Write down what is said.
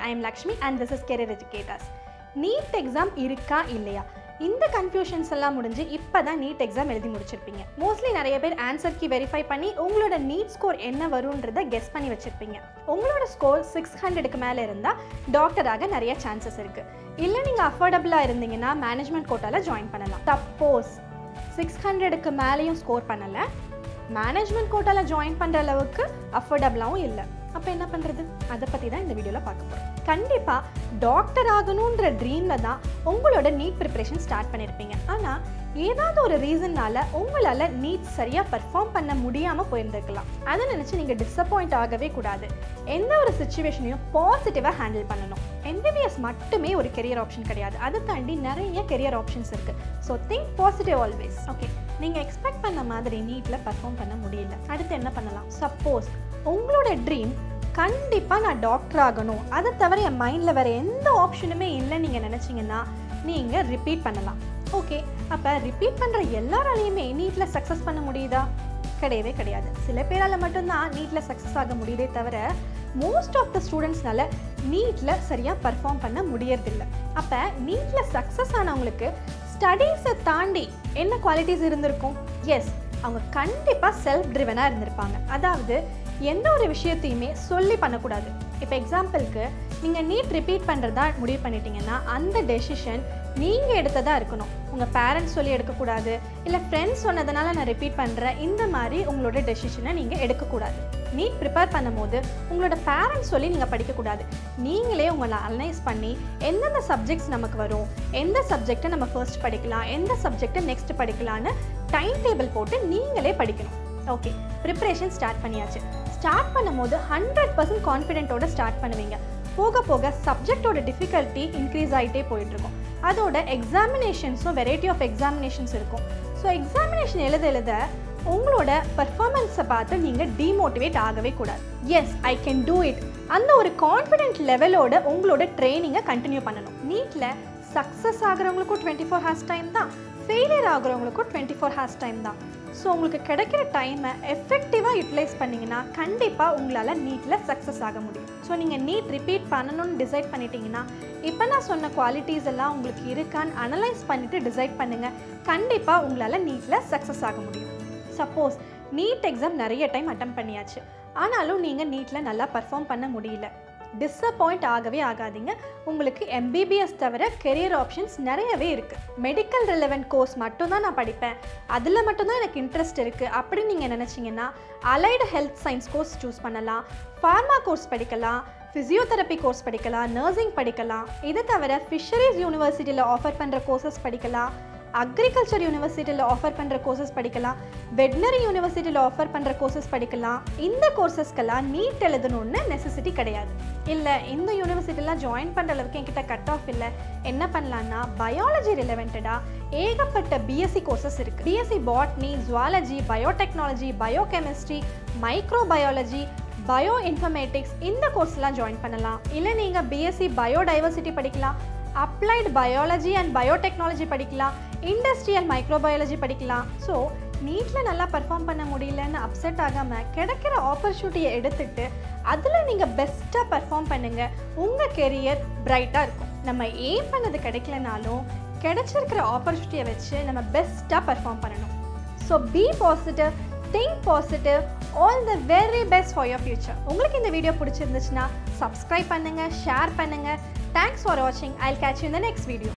I am Lakshmi and this is career educators NEET exam இருக்கா இல்லையா இந்த கன்ஃபியூஷன்ஸ் எல்லாம் முடிஞ்சு இப்போ தான் நீட் எக்ஸாம் எழுதி முடிச்சிருப்பீங்க மோஸ்ட்லி நிறைய பேர் ஆன்சர் கீ வெரிஃபை பண்ணி உங்களோட நீட் ஸ்கோர் என்ன வரும்ன்றதை கெஸ் பண்ணி வச்சிருப்பீங்க உங்களோட ஸ்கோர் சிக்ஸ் ஹண்ட்ரடுக்கு மேலே இருந்தால் டாக்டராக நிறைய சான்சஸ் இருக்குது இல்லை நீங்கள் அஃபோர்டபுளாக இருந்தீங்கன்னா மேனேஜ்மெண்ட் கோட்டாவில் ஜாயின் பண்ணலாம் சப்போஸ் சிக்ஸ் ஹண்ட்ரடுக்கு மேலேயும் ஸ்கோர் பண்ணலை மேனேஜ்மெண்ட் கோட்டாவில் ஜாயின் பண்ணுற அளவுக்கு அஃபோர்டபுளாகவும் இல்லை அப்போ என்ன பண்ணுறது அதை பற்றி தான் இந்த வீடியோவில் பார்க்க போகிறோம் கண்டிப்பாக டாக்டர் ஆகணுன்ற ட்ரீமில் தான் உங்களோட நீட் ப்ரிப்பரேஷன் ஸ்டார்ட் பண்ணியிருப்பீங்க ஆனால் ஏதாவது ஒரு ரீசன்னால உங்களால் நீட் சரியாக பெர்ஃபார்ம் பண்ண முடியாமல் போயிருந்திருக்கலாம் அதை நினச்சி நீங்கள் டிசப்பாயிண்ட் ஆகவே கூடாது எந்த ஒரு சுச்சுவேஷனையும் பாசிட்டிவாக ஹேண்டில் பண்ணணும் எம்பிபிஎஸ் மட்டுமே ஒரு கெரியர் ஆப்ஷன் கிடையாது அதை தாண்டி நிறைய கெரியர் ஆப்ஷன்ஸ் இருக்குது so think positive always okay நீங்கள் எக்ஸ்பெக்ட் பண்ண மாதிரி நீட்டில் பெர்ஃபார்ம் பண்ண முடியல அடுத்து என்ன பண்ணலாம் சப்போஸ் உங்களோட ட்ரீம் கண்டிப்பாக நான் டாக்டர் ஆகணும் அதை தவிர என் மைண்டில் வேறு எந்த ஆப்ஷனுமே இல்லை நீங்கள் நினச்சிங்கன்னா நீங்கள் ரிப்பீட் பண்ணலாம் ஓகே அப்போ ரிப்பீட் பண்ணுற எல்லாராலையுமே நீட்டில் சக்ஸஸ் பண்ண முடியுதா கிடையவே கிடையாது சில பேரால் மட்டும்தான் நீட்டில் சக்ஸஸ் ஆக முடியுதே தவிர மோஸ்ட் ஆஃப் த ஸ்டூடெண்ட்ஸ்னால நீட்டில் சரியாக பர்ஃபார்ம் பண்ண முடியறதில்ல அப்போ நீட்டில் சக்ஸஸ் ஆனவங்களுக்கு ஸ்டடீஸை தாண்டி என்ன குவாலிட்டிஸ் இருந்திருக்கும் எஸ் அவங்க கண்டிப்பாக செல்ஃப் ட்ரிவனாக இருந்திருப்பாங்க அதாவது எந்த ஒரு விஷயத்தையுமே சொல்லி பண்ணக்கூடாது இப்போ எக்ஸாம்பிளுக்கு நீங்கள் நீட் ரிப்பீட் பண்ணுறதா முடிவு பண்ணிட்டீங்கன்னா அந்த டெசிஷன் நீங்கள் எடுத்ததாக இருக்கணும் உங்கள் பேரண்ட்ஸ் சொல்லி எடுக்கக்கூடாது இல்லை ஃப்ரெண்ட்ஸ் சொன்னதுனால நான் ரிப்பீட் பண்ணுறேன் இந்த மாதிரி உங்களோட டெசிஷனை நீங்கள் எடுக்கக்கூடாது நீட் ப்ரிப்பேர் பண்ணும்போது உங்களோட பேரண்ட்ஸ் சொல்லி நீங்கள் படிக்கக்கூடாது நீங்களே உங்களை அனலைஸ் பண்ணி எந்தெந்த சப்ஜெக்ட்ஸ் நமக்கு வரும் எந்த சப்ஜெக்டை நம்ம ஃபர்ஸ்ட் படிக்கலாம் எந்த சப்ஜெக்டை நெக்ஸ்ட் படிக்கலான்னு டைம் டேபிள் போட்டு நீங்களே படிக்கணும் ஓகே ப்ரிப்பரேஷன் ஸ்டார்ட் பண்ணியாச்சு ஸ்டார்ட் பண்ணும்போது ஹண்ட்ரட் பர்சன்ட் கான்ஃபிடென்ட்டோட ஸ்டார்ட் பண்ணுவீங்க போக போக சப்ஜெக்டோட டிஃபிகல்ட்டி இன்க்ரீஸ் ஆகிட்டே போயிட்டுருக்கும் அதோட எக்ஸாமினேஷன்ஸும் வெரைட்டி ஆஃப் எக்ஸாமினேஷன்ஸ் இருக்கும் ஸோ எக்ஸாமினேஷன் எழுத எழுத உங்களோட பர்ஃபார்மன்ஸை பார்த்து நீங்கள் டிமோட்டிவேட் ஆகவே கூடாது yes I can do it அந்த ஒரு கான்ஃபிடென்ட் லெவலோட உங்களோட ட்ரைனிங்கை கண்டினியூ பண்ணணும் நீட்டில் சக்ஸஸ் ஆகிறவங்களுக்கும் டுவெண்ட்டி ஃபோர் ஹார்ஸ் டைம் தான் ஃபெயிலியர் ஆகிறவங்களுக்கும் டுவெண்ட்டி ஃபோர் ஹார்ஸ் டைம் தான் ஸோ உங்களுக்கு கிடைக்கிற டைமை எஃபெக்டிவாக யூட்டிலைஸ் பண்ணிங்கன்னா கண்டிப்பாக உங்களால் நீட்டில் சக்ஸஸ் ஆக முடியும் ஸோ நீங்கள் நீட் ரிப்பீட் பண்ணணும்னு டிசைட் பண்ணிட்டீங்கன்னா இப்போ நான் சொன்ன குவாலிட்டிஸ் எல்லாம் உங்களுக்கு இருக்கான்னு அனலைஸ் பண்ணிவிட்டு டிசைட் பண்ணுங்கள் கண்டிப்பாக உங்களால் நீட்டில் சக்ஸஸ் ஆக முடியும் சப்போஸ் நீட் எக்ஸாம் நிறைய டைம் அட்டம் பண்ணியாச்சு ஆனாலும் நீங்கள் நீட்டில் நல்லா பர்ஃபார்ம் பண்ண முடியல டிஸப்பாயிண்ட் ஆகவே ஆகாதீங்க உங்களுக்கு எம்பிபிஎஸ் தவிர கெரியர் ஆப்ஷன்ஸ் நிறையவே இருக்குது மெடிக்கல் ரிலவெண்ட் கோர்ஸ் மட்டும்தான் நான் படிப்பேன் அதில் மட்டும்தான் எனக்கு இன்ட்ரெஸ்ட் இருக்குது அப்படின்னு நீங்கள் நினச்சிங்கன்னா allied health science course choose பண்ணலாம் ஃபார்மா கோர்ஸ் படிக்கலாம் ஃபிசியோதெரப்பி கோர்ஸ் படிக்கலாம் நர்சிங் படிக்கலாம் இது தவிர ஃபிஷரிஸ் யூனிவர்சிட்டியில் ஆஃபர் பண்ணுற கோர்சஸ் படிக்கலாம் அக்ரிகல்ச்சர் யூனிவர்சிட்டியில் ஆஃபர் பண்ணுற கோர்சஸ் படிக்கலாம் வெட்னரி யூனிவர்சிட்டியில் ஆஃபர் பண்ணுற கோர்சஸ் படிக்கலாம் இந்த கோர்சஸ்க்கெல்லாம் நீட் எழுதணும்னு நெசசிட்டி கிடையாது இல்லை இந்த யூனிவர்சிட்டிலாம் ஜாயின் பண்ணுற அளவுக்கு என்கிட்ட கட் ஆஃப் இல்லை என்ன பண்ணலான்னா பயாலஜி ரிலவெண்டடாக ஏகப்பட்ட பிஎஸ்சி கோர்சஸ் இருக்குது BSc botany zoology biotechnology biochemistry microbiology bioinformatics இந்த கோர்ஸ்லாம் ஜாயின் பண்ணலாம் இல்லை நீங்கள் பிஎஸ்சி பயோடைவர்சிட்டி படிக்கலாம் அப்ளைடு பயாலஜி அண்ட் பயோடெக்னாலஜி படிக்கலாம் இண்டஸ்ட்ரியல் மைக்ரோபயாலஜி படிக்கலாம் ஸோ நீட்டில் நல்லா பர்ஃபார்ம் பண்ண முடியலன்னு அப்செட் ஆகாமல் கிடைக்கிற ஆப்பர்ச்சுனிட்டியை எடுத்துட்டு அதில் நீங்கள் பெஸ்ட்டாக பர்ஃபார்ம் பண்ணுங்கள் உங்கள் கெரியர் பிரைட்டாக இருக்கும் நம்ம ஏம் பண்ணது கிடைக்கலனாலும் கிடைச்சிருக்கிற ஆப்பர்ச்சுனிட்டியை வச்சு நம்ம பெஸ்ட்டாக பர்ஃபார்ம் பண்ணணும் so be positive think positive all the very best for your future உங்களுக்கு இந்த வீடியோ பிடிச்சிருந்துச்சுன்னா சப்ஸ்கிரைப் பண்ணுங்கள் ஷேர் பண்ணுங்கள் தேங்க்ஸ் ஃபார் வாட்சிங் ஐ கேட்ச் யூ இந்த நெக்ஸ்ட் வீடியோ